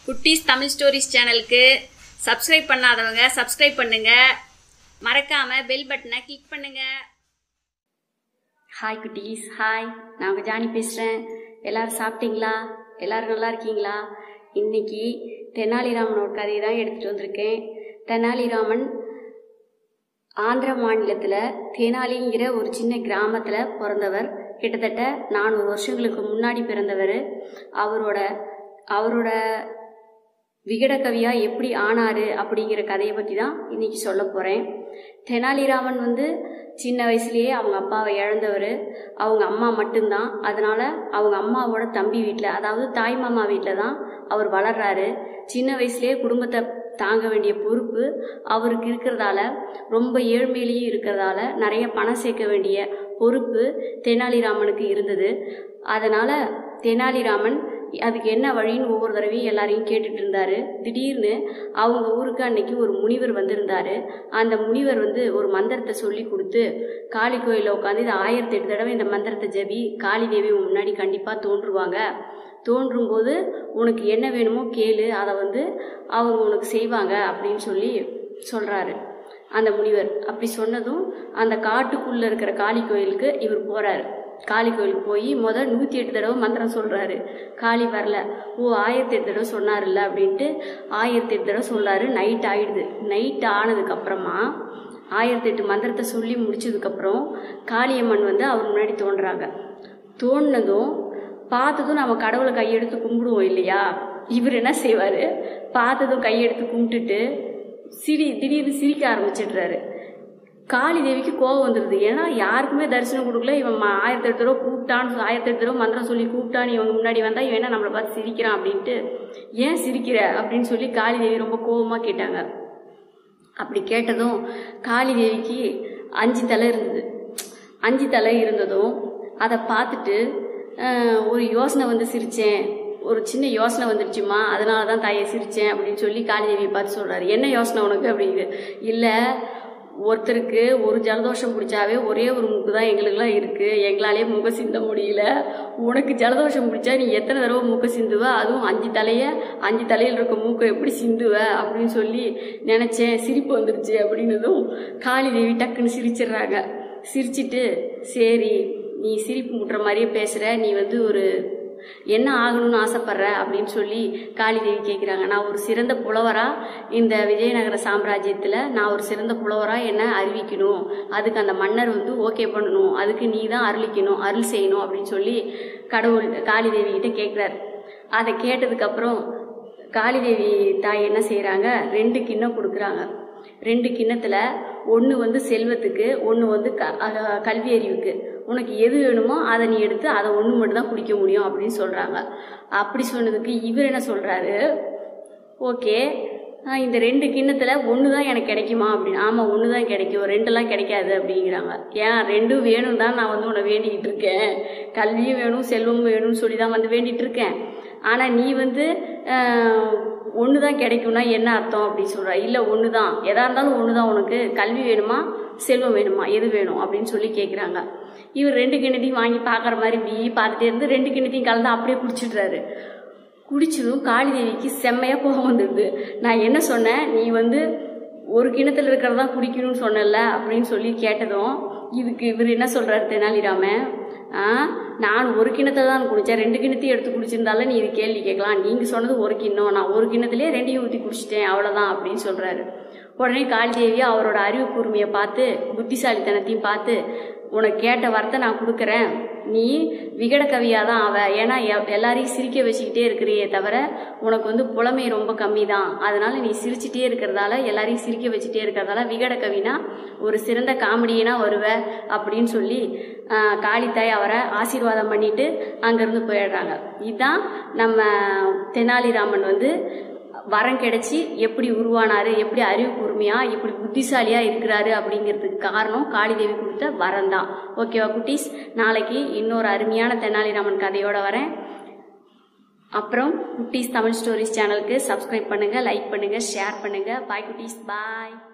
குட்டீஸ் தமிழ் ஸ்டோரிஸ் சேனலுக்கு சப்ஸ்கிரைப் பண்ணாதவங்க சப்ஸ்கிரைப் பண்ணுங்க மறக்காம பெல் பட்டனை கிளிக் பண்ணுங்க ஹாய் குட்டீஸ் ஹாய் நான் உங்கள் ஜானி பேசுகிறேன் எல்லாரும் சாப்பிட்டீங்களா எல்லாரும் நல்லா இருக்கீங்களா இன்னைக்கு தெனாலிராமனோட கதையை தான் எடுத்துகிட்டு வந்திருக்கேன் தெனாலிராமன் ஆந்திர மாநிலத்தில் தேனாலிங்கிற ஒரு சின்ன கிராமத்தில் பிறந்தவர் கிட்டத்தட்ட நானூறு வருஷங்களுக்கு முன்னாடி பிறந்தவர் அவரோட அவரோட விகடகவியா எப்படி ஆனாரு அப்படிங்கிற கதையை பற்றி தான் இன்னைக்கு சொல்ல போகிறேன் தெனாலிராமன் வந்து சின்ன வயசுலேயே அவங்க அப்பாவை இழந்தவர் அவங்க அம்மா மட்டும்தான் அதனால அவங்க அம்மாவோட தம்பி வீட்டில் அதாவது தாய் மாமா வீட்டில் தான் அவர் வளர்றாரு சின்ன வயசுலேயே குடும்பத்தை தாங்க வேண்டிய பொறுப்பு அவருக்கு இருக்கிறதால ரொம்ப ஏழ்மையிலையும் இருக்கிறதால நிறைய பணம் சேர்க்க வேண்டிய பொறுப்பு தெனாலிராமனுக்கு இருந்தது அதனால தெனாலிராமன் அதுக்கு என்ன வழின்னு ஒவ்வொரு தடவையும் எல்லாரையும் கேட்டுட்டு இருந்தாரு திடீர்னு அவங்க ஊருக்கு அன்னைக்கு ஒரு முனிவர் வந்திருந்தாரு அந்த முனிவர் வந்து ஒரு மந்திரத்தை சொல்லி கொடுத்து காளி கோயிலில் உட்காந்து இது ஆயிரத்தி எட்டு தடவை இந்த மந்திரத்தை ஜபி காளி தேவி உன் முன்னாடி கண்டிப்பாக தோன்றுவாங்க தோன்றும் போது உனக்கு என்ன வேணுமோ கேளு அதை வந்து அவங்க உனக்கு செய்வாங்க அப்படின்னு சொல்லி சொல்கிறாரு அந்த முனிவர் அப்படி சொன்னதும் அந்த காட்டுக்குள்ளே இருக்கிற காளி கோயிலுக்கு இவர் போகிறாரு காளி கோயிலுக்கு போய் முதல் நூற்றி எட்டு தடவை மந்திரம் சொல்கிறாரு காளி வரல ஓ ஆயிரத்தி எட்டு தடவை சொன்னார்ல அப்படின்ட்டு ஆயிரத்தி எட்டு தடவை சொல்கிறாரு நைட் ஆயிடுது நைட் ஆனதுக்கப்புறமா ஆயிரத்தி எட்டு மந்திரத்தை சொல்லி முடிச்சதுக்கப்புறம் காளியம்மன் வந்து அவர் முன்னாடி தோன்றுறாங்க தோணுனதும் பார்த்ததும் நம்ம கடவுளை கையெடுத்து கும்பிடுவோம் இல்லையா இவர் என்ன செய்வார் பார்த்ததும் கையெடுத்து கும்பிட்டுட்டு சிரி திடீர்னு சிரிக்க ஆரம்பிச்சிடுறாரு காளி தேவிக்கு கோவம் வந்துடுது ஏன்னா யாருக்குமே தரிசனம் கொடுக்கல இவன் ம- ஆயிரத்தி எட்டு தடவை கூப்பிட்டான்னு ஆயிரத்தி எட்டு தடவை மந்திரம் சொல்லி கூப்பிட்டான்னு இவங்க முன்னாடி வந்தா இவன் என்ன நம்மளை பார்த்து சிரிக்கிறான் அப்படின்ட்டு ஏன் சிரிக்கிற அப்படின்னு சொல்லி காளி தேவி ரொம்ப கோவமா கேட்டாங்க அப்படி கேட்டதும் காளி தேவிக்கு அஞ்சு தலை இருந்தது அஞ்சு தலை இருந்ததும் அதை பார்த்துட்டு ஆஹ், ஒரு யோசனை வந்து சிரிச்சேன் ஒரு சின்ன யோசனை வந்துடுச்சுமா அதனால தான் தாயை சிரிச்சேன் அப்படின்னு சொல்லி காளி தேவியை பார்த்து சொல்றாரு என்ன யோசனை உனக்கு அப்படிங்குது இல்லை ஒருத்தருக்கு ஒரு ஜலதோஷம் பிடிச்சாவே ஒரே ஒரு மூக்கு தான் எங்களுக்குலாம் இருக்கு எங்களாலே மூக்க சிந்த முடியல உனக்கு ஜலதோஷம் பிடிச்சா நீ எத்தனை தடவை மூக்க சிந்துவ அதுவும் அஞ்சு தலைய அஞ்சு தலையில் இருக்க மூக்கை எப்படி சிந்துவ அப்படின்னு சொல்லி நினைச்சேன் சிரிப்பு வந்துருச்சு அப்படின்னதும் காளி தேவி டக்குன்னு சிரிச்சிடுறாங்க சிரிச்சிட்டு சரி நீ சிரிப்பு முட்டுற மாதிரியே பேசுற நீ வந்து ஒரு என்ன ஆகணும்னு ஆசைப்படுற அப்படின்னு சொல்லி காளிதேவி கேட்குறாங்க நான் ஒரு சிறந்த புலவரா இந்த விஜயநகர சாம்ராஜ்யத்தில் நான் ஒரு சிறந்த புலவரா என்ன அறிவிக்கணும் அதுக்கு அந்த மன்னர் வந்து ஓகே பண்ணணும் அதுக்கு நீ தான் அருளிக்கணும் அருள் செய்யணும் அப்படின்னு சொல்லி கடவுள் காளிதேவி கிட்ட கேட்குறாரு அதை கேட்டதுக்கப்புறம் காளிதேவி தாய் என்ன செய்கிறாங்க ரெண்டு கிண்ணம் கொடுக்குறாங்க ரெண்டு கிண்ணத்துல ஒன்று வந்து செல்வத்துக்கு ஒன்று வந்து க அஹ் கல்வி அறிவுக்கு உனக்கு எது வேணுமோ அதை நீ எடுத்து அதை ஒன்று மட்டும் தான் குடிக்க முடியும் அப்படின்னு சொல்கிறாங்க அப்படி சொன்னதுக்கு இவர் என்ன சொல்கிறாரு ஓகே இந்த ரெண்டு கிண்ணத்தில் ஒன்று தான் எனக்கு கிடைக்குமா அப்படின்னு ஆமாம் ஒன்று தான் கிடைக்கும் ரெண்டெல்லாம் கிடைக்காது அப்படிங்கிறாங்க ஏன் ரெண்டும் வேணும் தான் நான் வந்து உன்னை வேண்டிக்கிட்டு இருக்கேன் கல்வியும் வேணும் செல்வமும் வேணும்னு சொல்லி தான் வந்து வேண்டிகிட்டு இருக்கேன் ஆனால் நீ வந்து ஒன்று தான் கிடைக்கும்னா என்ன அர்த்தம் அப்படின்னு சொல்கிற இல்லை ஒன்று தான் எதா இருந்தாலும் ஒன்று தான் உனக்கு கல்வி வேணுமா செல்வம் வேணுமா எது வேணும் அப்படின்னு சொல்லி கேட்குறாங்க இவர் ரெண்டு கிண்ணத்தையும் வாங்கி பார்க்குற மாதிரி இப்படி பார்த்துட்டே இருந்து ரெண்டு கிண்ணத்தையும் கலந்து அப்படியே குடிச்சிடுறாரு குடிச்சதும் காளிதேவிக்கு செம்மையா கோபம் வந்துடுது நான் என்ன சொன்னேன் நீ வந்து ஒரு கிணத்துல இருக்கிறதா குடிக்கணும்னு சொன்னல அப்படின்னு சொல்லி கேட்டதும் இதுக்கு இவர் என்ன சொல்றாரு தெனாலிராமன் ஆ நான் ஒரு கிணத்துல தான் குடிச்சேன் ரெண்டு கிணத்தையும் எடுத்து குடிச்சிருந்தாலும் நீ இது கேள்வி கேட்கலாம் நீங்க சொன்னது ஒரு கிண்ணம் நான் ஒரு கிண்ணத்துலயே ரெண்டையும் ஊற்றி குடிச்சிட்டேன் அவ்வளவுதான் அப்படின்னு சொல்றாரு உடனே காளிதேவி அவரோட அறிவு கூர்மையை பார்த்து புத்திசாலித்தனத்தையும் பார்த்து உனக்கு கேட்ட வார்த்தை நான் கொடுக்குறேன் நீ விகட கவியாக தான் அவ ஏன்னா எ- எல்லாரையும் சிரிக்க வச்சுக்கிட்டே இருக்கிறியே தவிர உனக்கு வந்து புலமை ரொம்ப கம்மி தான் அதனால நீ சிரிச்சிட்டே இருக்கிறதால எல்லாரையும் சிரிக்க வச்சுட்டே இருக்கிறதால விகட கவினா ஒரு சிறந்த காமெடியனா வருவ அப்படின்னு சொல்லி ஆஹ், காளித்தாய் அவரை ஆசீர்வாதம் பண்ணிட்டு அங்கேருந்து போயிடுறாங்க இதுதான் நம்ம தெனாலிராமன் வந்து வரம் கிடைச்சி எப்படி உருவானாரு எப்படி அறிவு கூர்மையா இப்படி புத்திசாலியா இருக்கிறாரு அப்படிங்கிறதுக்கு காரணம் காளிதேவி கொடுத்த வரம் தான் ஓகேவா குட்டீஸ் நாளைக்கு இன்னொரு அருமையான தெனாலிராமன் கதையோட வரேன் அப்புறம் குட்டீஸ் தமிழ் ஸ்டோரிஸ் சேனலுக்கு சப்ஸ்கிரைப் பண்ணுங்க லைக் பண்ணுங்க ஷேர் பண்ணுங்க பாய் குட்டீஸ் பாய்